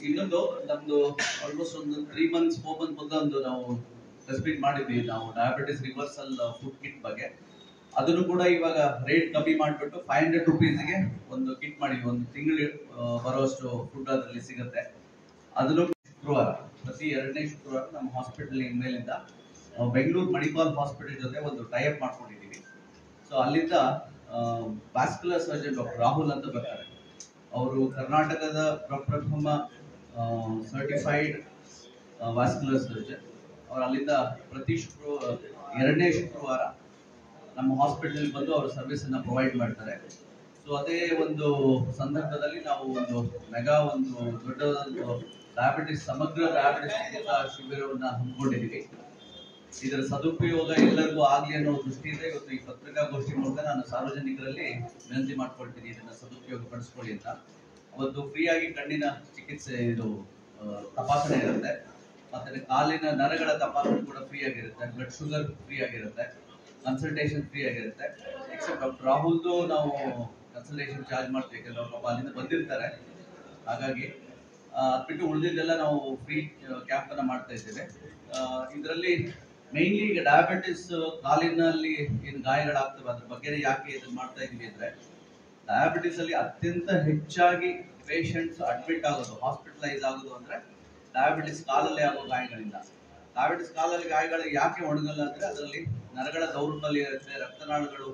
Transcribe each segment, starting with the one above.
ಇನ್ನೊಂದು ನಮ್ದು ಆಲ್ಮೋಸ್ಟ್ ಒಂದು ತ್ರೀ ಮಂತ್ಸ್ ಫೋರ್ ಮಂತ್ ಮೊದಲು ಒಂದು ನಾವು ಪ್ರೆಸ್ ಮಾಡಿದ್ವಿ ನಾವು ಡಯಾಬಿಟಿಸ್ ರಿವರ್ಸಲ್ ಫುಡ್ ಕಿಟ್ ಬಗ್ಗೆ ಅದನ್ನು ಕೂಡ ಇವಾಗ ರೇಟ್ ಕಮ್ಮಿ ಮಾಡಿಬಿಟ್ಟು ಫೈವ್ ಹಂಡ್ರೆಡ್ ರುಪೀಸ್ಗೆ ಒಂದು ಕಿಟ್ ಮಾಡಿದ್ವಿ ಒಂದು ತಿಂಗಳು ಬರುವಷ್ಟು ಫುಡ್ ಅದರಲ್ಲಿ ಸಿಗುತ್ತೆ ಅದನ್ನು ಶುಕ್ರವಾರ ಪ್ರತಿ ಎರಡನೇ ಶುಕ್ರವಾರ ನಮ್ಮ ಹಾಸ್ಪಿಟಲ್ ಮೇಲಿಂದ ನಾವು ಬೆಂಗಳೂರು ಮಣಿಪಾಲ್ ಹಾಸ್ಪಿಟಲ್ ಜೊತೆ ಒಂದು ಟೈಅಪ್ ಮಾಡ್ಕೊಂಡಿದ್ದೀವಿ ಸೊ ಅಲ್ಲಿಂದ ವ್ಯಾಸ್ಕುಲರ್ ಸರ್ಜನ್ ಡಾಕ್ಟರ್ ರಾಹುಲ್ ಅಂತ ಬರ್ತಾರೆ ಅವರು ಕರ್ನಾಟಕದ ಪ್ರಪ್ರಥಮ ಸರ್ಟಿಫೈಡ್ ವ್ಯಾಸ್ಕುಲರ್ ಸರ್ಜನ್ ಅವ್ರು ಅಲ್ಲಿಂದ ಪ್ರತಿ ಶುಕ್ರವಾರ ಎರಡನೇ ಶುಕ್ರವಾರ ನಮ್ಮ ಹಾಸ್ಪಿಟಲ್ ಬಂದು ಅವರು ಸರ್ವಿಸ್ ಅನ್ನ ಪ್ರೊವೈಡ್ ಮಾಡ್ತಾರೆ ಸೊ ಅದೇ ಒಂದು ಸಂದರ್ಭದಲ್ಲಿ ನಾವು ಒಂದು ಮೆಗಾ ಒಂದು ದೊಡ್ಡ ಡಯಾಬಿಟಿಸ್ ಸಮಗ್ರ ಡಯಾಬಿಟಿಸ್ ಚಿಕಿತ್ಸಾ ಶಿಬಿರವನ್ನ ಹಮ್ಮಿಕೊಂಡಿದ್ದೀವಿ ಇದರ ಸದುಪಯೋಗ ಎಲ್ಲರಿಗೂ ಆಗ್ಲಿ ಅನ್ನೋ ದೃಷ್ಟಿಯಿಂದ ಇವತ್ತು ಈ ಪತ್ರಿಕಾಗೋಷ್ಠಿ ಮೂಲಕ ನಾನು ಸಾರ್ವಜನಿಕರಲ್ಲಿ ವಿನಂತಿ ಮಾಡ್ಕೊಳ್ತೀನಿ ಇದನ್ನ ಸದುಪಯೋಗ ಪಡಿಸ್ಕೊಳ್ಳಿ ಅಂತ ಅವತ್ತು ಫ್ರೀಯಾಗಿ ಕಣ್ಣಿನ ಚಿಕಿತ್ಸೆ ಇದು ಆ, ತಪಾಸಣೆ ಇರುತ್ತೆ ಮತ್ತೆ ಕಾಲಿನ ನರಗಳ ತಪಾಸಣೆ ಕೂಡ ಫ್ರೀ ಆಗಿರುತ್ತೆ ಬ್ಲಡ್ ಶುಗರ್ ಫ್ರೀ ಆಗಿರುತ್ತೆ ಕನ್ಸಲ್ಟೇಷನ್ ಫ್ರೀ ಆಗಿರುತ್ತೆ ಎಕ್ಸೆಪ್ಟ್ ಡಾಕ್ಟರ್ ರಾಹುಲ್ದು ನಾವು ಕನ್ಸಲ್ಟೇಷನ್ ಚಾರ್ಜ್ ಮಾಡ್ತೀವಿ ಯಾಕಂದ್ರೆ ಅವ್ರು ಪಾಪ ಅಲ್ಲಿಂದ ಬಂದಿರ್ತಾರೆ ಹಾಗಾಗಿ ಆ, ಅದ್ ಬಿಟ್ಟು ಉಳಿದಿದ್ದೆಲ್ಲ ನಾವು ಫ್ರೀ ಕ್ಯಾಂಪ್ ಅನ್ನ ಮಾಡ್ತಾ ಇದ್ದೇವೆ ಇದರಲ್ಲಿ ಮೇನ್ಲಿ ಈಗ ಡಯಾಬಿಟಿಸ್ ಕಾಲಿನಲ್ಲಿ ಏನು ಗಾಯಗಳಾಗ್ತವೆ ಅದ್ರ ಬಗ್ಗೆ ಯಾಕೆ ಇದನ್ನ ಮಾಡ್ತಾ ಇದೀವಿ ಅಂದ್ರೆ ಡಯಾಬಿಟಿಸ್ ಅಲ್ಲಿ ಅತ್ಯಂತ ಹೆಚ್ಚಾಗಿ ಪೇಷಂಟ್ಸ್ ಅಡ್ಮಿಟ್ ಆಗೋದು ಹಾಸ್ಪಿಟಲೈಸ್ ಆಗೋದು ಅಂದ್ರೆ ಡಯಾಬಿಟಿಸ್ ಕಾಲಲ್ಲಿ ಆಗೋ ಗಾಯಗಳಿಂದ ಡಯಾಬಿಟಿಸ್ ಕಾಲಲ್ಲಿ ಗಾಯಗಳು ಯಾಕೆ ಒಣಗಲ್ಲ ಅಂದ್ರೆ ಅದರಲ್ಲಿ ನರಗಳ ದೌರ್ಬಲ್ಯ ಇರುತ್ತೆ ರಕ್ತನಾಳಗಳು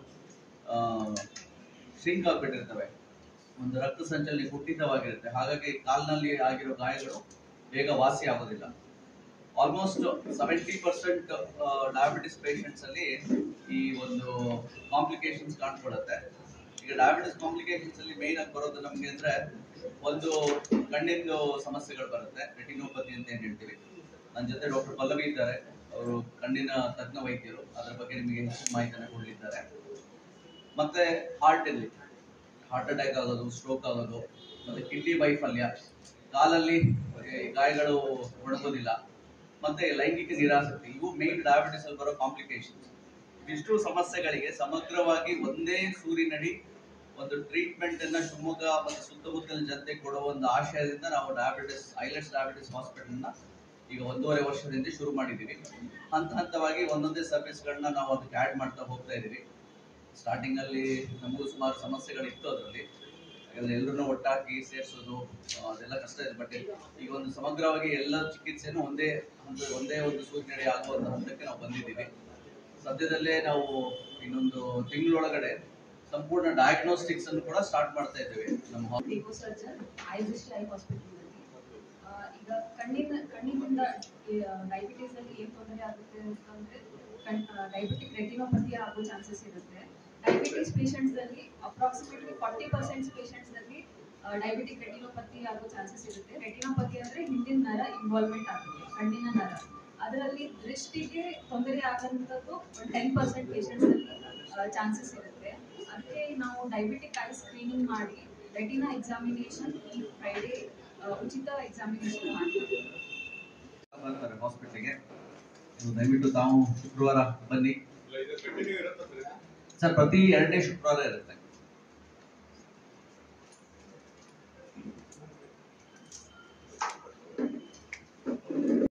ಸಿಂಕ್ ಆಗ್ಬಿಟ್ಟಿರ್ತವೆ ಒಂದು ರಕ್ತ ಸಂಚಲನೆ ಕುಂಠಿತವಾಗಿರುತ್ತೆ ಹಾಗಾಗಿ ಕಾಲ್ನಲ್ಲಿ ಆಗಿರೋ ಗಾಯಗಳು ಬೇಗ ವಾಸಿ ಆಗೋದಿಲ್ಲ almost seventy percent diabetes patients ಅಲ್ಲಿ ಈ ಒಂದು ಕಾಂಪ್ಲಿಕೇಶನ್ಸ್ ಕಾಣ್ಕೊಳ್ಳುತ್ತೆ ಈಗ ಡಯಾಬಿಟಿಸ್ ಕಾಂಪ್ಲಿಕೇಶನ್ಸ್ ಅಲ್ಲಿ ಮೇನ್ ಆಗಿ ಬರೋದು ನಮ್ಗೆ ಅಂದ್ರೆ ಒಂದು ಕಣ್ಣಿಂದು ಸಮಸ್ಯೆಗಳು ಬರುತ್ತೆ ರೆಟಿನೋಪತಿ ಅಂತ ಏನ್ ಹೇಳ್ತೀವಿ ನನ್ನ ಜೊತೆ ಡಾಕ್ಟರ್ ಪಲ್ಲವಿ ಇದ್ದಾರೆ ಅವರು ಕಣ್ಣಿನ ತಜ್ಞ ವೈದ್ಯರು ಅದ್ರ ಬಗ್ಗೆ ನಿಮಗೆ ಹೆಚ್ಚಿನ ಮಾಹಿತಿಯನ್ನು ಕೊಡಲಿದ್ದಾರೆ ಮತ್ತೆ ಹಾರ್ಟ್ ಅಲ್ಲಿ ಹಾರ್ಟ್ ಅಟ್ಯಾಕ್ ಆಗೋದು ಸ್ಟ್ರೋಕ್ ಆಗೋದು ಮತ್ತೆ ಕಿಡ್ನಿ ವೈಫಲ್ಯ ಕಾಲಲ್ಲಿ ಈ ಗಾಯಗಳು ಒಣಗೋದಿಲ್ಲ ಮತ್ತೆ ಲೈಂಗಿಕ ನಿರಾಸಕ್ತಿ ಇವು ಮೇನ್ ಡಯಾಬಿಟಿಸ್ ಅಲ್ಲಿ ಬರೋ ಕಾಂಪ್ಲಿಕೇಶನ್ಸ್ ಇಷ್ಟು ಸಮಸ್ಯೆಗಳಿಗೆ ಸಮಗ್ರವಾಗಿ ಒಂದೇ ಸೂರಿನಡಿ ಒಂದು ಟ್ರೀಟ್ಮೆಂಟ್ ಅನ್ನ ಶಿವಮೊಗ್ಗ ಮತ್ತು ಸುತ್ತಮುತ್ತಲಿನ ಜನತೆ ಕೊಡುವ ಒಂದು ಆಶಯದಿಂದ ನಾವು ಡಯಾಬಿಟಿಸ್ ಐಲೆಟ್ಸ್ ಡಯಾಬಿಟಿಸ್ ಹಾಸ್ಪಿಟಲ್ ನ ಈಗ ಒಂದೂವರೆ ವರ್ಷದಿಂದ ಶುರು ಮಾಡಿದ್ದೀವಿ ಹಂತ ಹಂತವಾಗಿ ಒಂದೊಂದೇ ಸರ್ವಿಸ್ಗಳನ್ನ ನಾವು ಅದಕ್ಕೆ ಆಡ್ ಮಾಡ್ತಾ ಹೋಗ್ತಾ ಇದೀವಿ ಸ್ಟಾರ್ಟಿಂಗ್ ಅಲ್ಲಿ ನಮಗೂ ಸುಮಾರು ಸಮಸ್ಯೆಗಳಿತ್ತು ಅದರಲ್ಲಿ ಯಾಕಂದ್ರೆ ಎಲ್ಲರನ್ನೂ ಒಟ್ಟಾಗಿ ಸೇರಿಸೋದು ಅದೆಲ್ಲ ಕಷ್ಟ ಇದೆ ಬಟ್ ಈಗ ಒಂದು ಸಮಗ್ರವಾಗಿ ಎಲ್ಲ ಚಿಕಿತ್ಸೆನೂ ಒಂದೇ ಹಂತ ಒಂದೇ ಒಂದು ಸೂಚನೆ ಆಗುವಂತ ಹಂತಕ್ಕೆ ನಾವು ಬಂದಿದ್ದೀವಿ ಸದ್ಯದಲ್ಲೇ ನಾವು ಇನ್ನೊಂದು ತಿಂಗಳೊಳಗಡೆ ಸಂಪೂರ್ಣ ಡಯಾಗ್ನೋಸ್ಟಿಕ್ಸ್ ಅನ್ನು ಕೂಡ ಸ್ಟಾರ್ಟ್ ಮಾಡ್ತಾ ಇದ್ದೇವೆ ನಮ್ಮ ಹಾ- ಡಿಗೋ surgeon eye Drishti eye hospital ಈಗ ಕಣ್ಣಿನ ಕಣ್ಣಿನಿಂದ ಡಯಾಬಿಟೀಸ್ ಅಲ್ಲಿ ಏನ್ ತೊಂದರೆ ಆಗುತ್ತೆ ಅಂತಂದ್ರೆ ಡಯಾಬಿಟಿಕ್ ರೆಟಿನೋಪತಿ ಆಗೋ ಚಾನ್ಸಸ್ ಇರುತ್ತೆ ಡಯಾಬಿಟಿಸ್ ಪೇಷಂಟ್ಸ್ ಅಲ್ಲಿ ಅಪ್ರಾಕ್ಸಿಮೇಟ್ಲಿ ಫಾರ್ಟಿ ಪರ್ಸೆಂಟ್ ಪೇಷಂಟ್ಸ್ ಅಲ್ಲಿ ಡಯಾಬಿಟಿಕ್ ರೆಟಿನೋಪತಿ ಆಗೋ ಚಾನ್ಸಸ್ ಇರುತ್ತೆ ರೆಟಿನೋಪತಿ ಅಂದ್ರೆ ಹಿಂದಿನ ನರ ಇನ್ವಾಲ್ವ್ಮೆಂಟ್ ಆಗುತ್ತೆ ಕಣ್ಣಿನ ನರ ಅದರಲ್ಲಿ ದೃಷ್ಟಿಗೆ ತೊಂದರೆ ಆಗಂಥದ್ದು ಒಂದು ಟೆನ್ ಪರ್ಸೆಂಟ್ ಪೇಷಂಟ್ಸ್ ಅಲ್ಲಿ ಚಾನ್ಸಸ್ ಇರುತ್ತೆ ಅದಕ್ಕೆ ನಾವು ಡಯಾಬಿಟಿಕ್ ಐ ಸ್ಕ್ರೀನಿಂಗ್ ಮಾಡಿ ರೆಟಿನಾ ಎಕ್ಸಾಮಿನೇಷನ್ ಈ ಫ್ರೈಡೇ ಉಚಿತ ಎಕ್ಸಾಮಿನೇಷನ್ ಮಾಡ್ತೀವಿ ಬರ್ತಾರೆ ಹಾಸ್ಪಿಟ್ಲಿಗೆ ನೀವು ದಯವಿಟ್ಟು ತಾವು ಶುಕ್ರವಾರ ಬನ್ನಿ ಸರ್ ಪ್ರತಿ ಎರಡನೇ ಶುಕ್ರವಾರ ಇರುತ್ತೆ